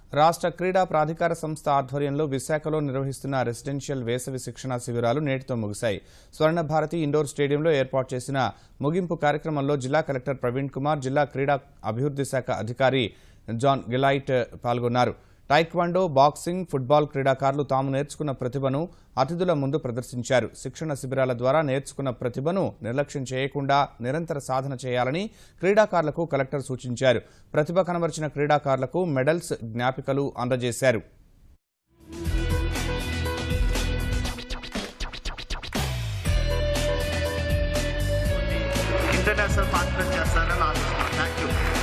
రాష్ట్ర క్రీడా ప్రాధికార సంస్థ ఆధ్వర్యంలో విశాఖలో నిర్వహిస్తున్న రెసిడెన్షియల్ వేసవి శిక్షణ శిబిరాలు నేటితో ముగిశాయి స్వర్ణ భారతి ఇండోర్ స్టేడియంలో ఏర్పాటు చేసిన ముగింపు కార్యక్రమంలో జిల్లా కలెక్టర్ ప్రవీణ్ కుమార్ జిల్లా క్రీడా అభివృద్ధి శాఖ అధికారి జాన్ గిలైట్ పాల్గొన్నారు టైక్వాండో బాక్సింగ్ ఫుట్బాల్ క్రీడాకారులు తాము నేర్చుకున్న ప్రతిభను అతిథుల ముందు ప్రదర్శించారు శిక్షణ శిబిరాల ద్వారా నేర్చుకున్న ప్రతిభను నిర్లక్ష్యం చేయకుండా నిరంతర సాధన చేయాలని క్రీడాకారులకు కలెక్టర్ సూచించారు ప్రతిభ కనబరిచిన క్రీడాకారులకు మెడల్స్ జ్ఞాపికలు అందజేశారు ఇంటర్నేషనల్ పార్టిసిపేట్ చేస్తారని ఆశిస్తున్నాను థ్యాంక్ యూ